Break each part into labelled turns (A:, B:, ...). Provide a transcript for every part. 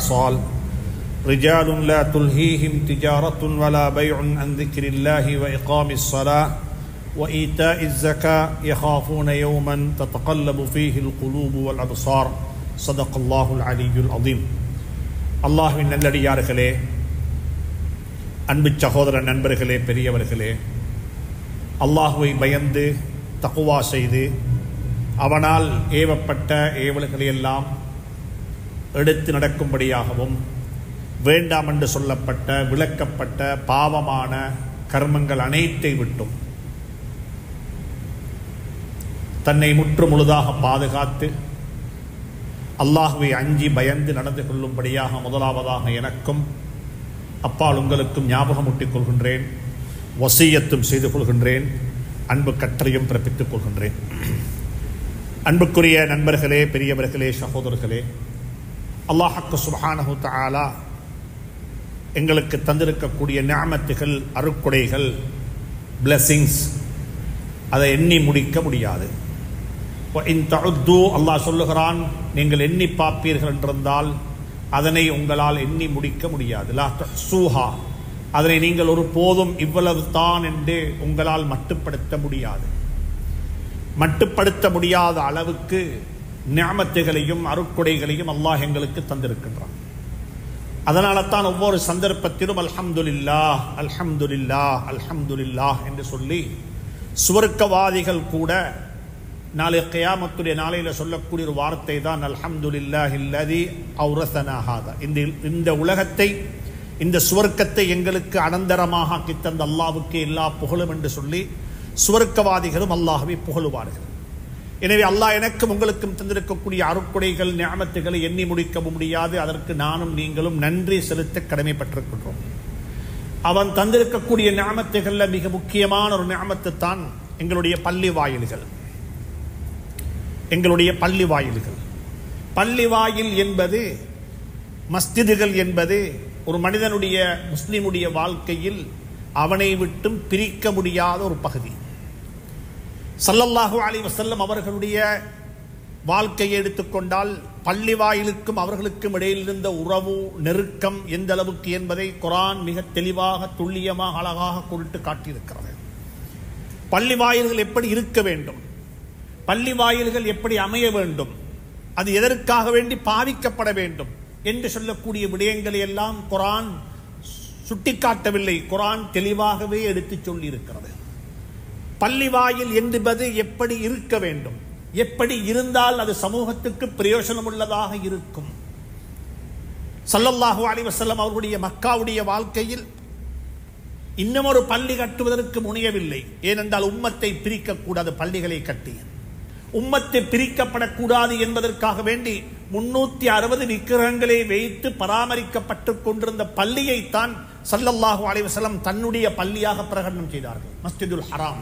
A: والأبصال رجال لا تلهيهم تجارة ولا بيع عن ذكر الله وإقام الصلاة وإيتاء الزكاة يخافون يوما تتقلب فيه القلوب والأبصار صدق الله العلي العظيم الله من நல்லடியார்களே அன்பு சகோதர நண்பர்களே பெரியவர்களே அல்லாஹுவை பயந்து தக்குவா செய்து அவனால் ஏவப்பட்ட ஏவல்களையெல்லாம் எடுத்து நடக்கும்படியாகவும் வேண்டாம் என்று சொல்லப்பட்ட விளக்கப்பட்ட பாவமான கர்மங்கள் அனைத்தை விட்டும் தன்னை முற்று முழுதாக பாதுகாத்து அல்லாஹுவை அஞ்சி பயந்து நடந்து கொள்ளும்படியாக முதலாவதாக எனக்கும் அப்பால் உங்களுக்கும் ஞாபகமூட்டிக் கொள்கின்றேன் வசியத்தும் செய்து கொள்கின்றேன் அன்பு கற்றையும் பிறப்பித்துக் கொள்கின்றேன் அன்புக்குரிய நண்பர்களே பெரியவர்களே சகோதரர்களே அல்லாஹக்கு சுபஹானஹு தஆலா எங்களுக்கு தந்திருக்கக்கூடிய ஞாமத்துகள் அருக்குடைகள் பிளெஸிங்ஸ் அதை எண்ணி முடிக்க முடியாது அல்லாஹ் சொல்லுகிறான் நீங்கள் எண்ணி பார்ப்பீர்கள் என்றிருந்தால் அதனை உங்களால் எண்ணி முடிக்க முடியாது லா சூஹா அதனை நீங்கள் ஒரு போதும் இவ்வளவு தான் என்று உங்களால் மட்டுப்படுத்த முடியாது மட்டுப்படுத்த முடியாத அளவுக்கு ஞாமத்துகளையும் அருக்குடைகளையும் அல்லாஹ் எங்களுக்கு தந்திருக்கின்றான் அதனால தான் ஒவ்வொரு சந்தர்ப்பத்திலும் அல்ஹம்துலில்லா அல்ஹம்துலில்லா அல்ஹம்துலில்லா என்று சொல்லி சுவர்க்கவாதிகள் கூட நாளை கியாமத்துடைய நாளையில சொல்லக்கூடிய ஒரு வார்த்தை தான் அல்ஹம்துலில்லா இல்லதி அவுரசனாகாத இந்த இந்த உலகத்தை இந்த சுவர்க்கத்தை எங்களுக்கு அனந்தரமாக ஆக்கி தந்த அல்லாவுக்கு எல்லா புகழும் என்று சொல்லி சுவர்க்கவாதிகளும் அல்லாஹவை புகழுவார்கள் எனவே அல்லாஹ் எனக்கும் உங்களுக்கும் தந்திருக்கக்கூடிய அருக்குடைகள் ஞாபகத்துகளை எண்ணி முடிக்கவும் முடியாது அதற்கு நானும் நீங்களும் நன்றி செலுத்த கடமைப்பட்டிருக்கின்றோம் அவன் தந்திருக்கக்கூடிய ஞாபகத்துகள்ல மிக முக்கியமான ஒரு ஞாபகத்தை தான் எங்களுடைய பள்ளி வாயில்கள் எங்களுடைய பள்ளி வாயில்கள் பள்ளி வாயில் என்பது மஸ்திதுகள் என்பது ஒரு மனிதனுடைய முஸ்லிமுடைய வாழ்க்கையில் அவனை விட்டும் பிரிக்க முடியாத ஒரு பகுதி சல்லல்லாஹு அலி வசல்லம் அவர்களுடைய வாழ்க்கையை எடுத்துக்கொண்டால் பள்ளி வாயிலுக்கும் அவர்களுக்கும் இடையில் இருந்த உறவு நெருக்கம் எந்த அளவுக்கு என்பதை குரான் மிக தெளிவாக துல்லியமாக அழகாக குறித்து காட்டியிருக்கிறது பள்ளி வாயில்கள் எப்படி இருக்க வேண்டும் பள்ளி வாயில்கள் எப்படி அமைய வேண்டும் அது எதற்காக வேண்டி பாவிக்கப்பட வேண்டும் என்று சொல்லக்கூடிய விடயங்களை எல்லாம் குரான் சுட்டிக்காட்டவில்லை குரான் தெளிவாகவே எடுத்துச் சொல்லி இருக்கிறது பள்ளி வாயில் என்பது எப்படி இருக்க வேண்டும் எப்படி இருந்தால் அது சமூகத்துக்கு பிரயோஜனம் உள்ளதாக இருக்கும் சல்லல்லாஹு அலி வசல்லம் அவர்களுடைய மக்காவுடைய வாழ்க்கையில் இன்னும் ஒரு பள்ளி கட்டுவதற்கு முனையவில்லை ஏனென்றால் உம்மத்தை பிரிக்கக்கூடாது பள்ளிகளை கட்டி உம்மத்தை பிரிக்கப்படக்கூடாது என்பதற்காக வேண்டி முன்னூத்தி அறுபது விக்கிரகங்களை வைத்து பராமரிக்கப்பட்டு கொண்டிருந்த பள்ளியைத்தான் சல்லல்லாஹு அலைவசலம் தன்னுடைய பள்ளியாக பிரகடனம் செய்தார்கள் மஸ்ஜிதுல் ஹராம்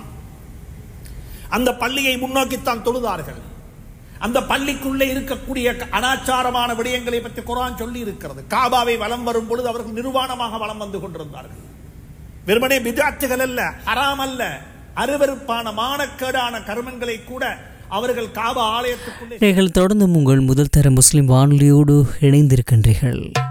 A: அந்த பள்ளியை முன்னோக்கித்தான் தொழுதார்கள் அந்த பள்ளிக்குள்ளே இருக்கக்கூடிய அனாச்சாரமான விடயங்களை பற்றி குரான் சொல்லி இருக்கிறது காபாவை வலம் வரும் பொழுது அவர்கள் நிர்வாணமாக வலம் வந்து கொண்டிருந்தார்கள் வெறுமனே பிதாத்துகள் அல்ல ஹராம் அல்ல அருவருப்பான மானக்கேடான கர்மங்களை கூட அவர்கள் காபா ஆலயத்துக்குள்ளே
B: நீங்கள் தொடர்ந்து உங்கள் முதல் தர முஸ்லிம் வானொலியோடு இணைந்திருக்கின்றீர்கள்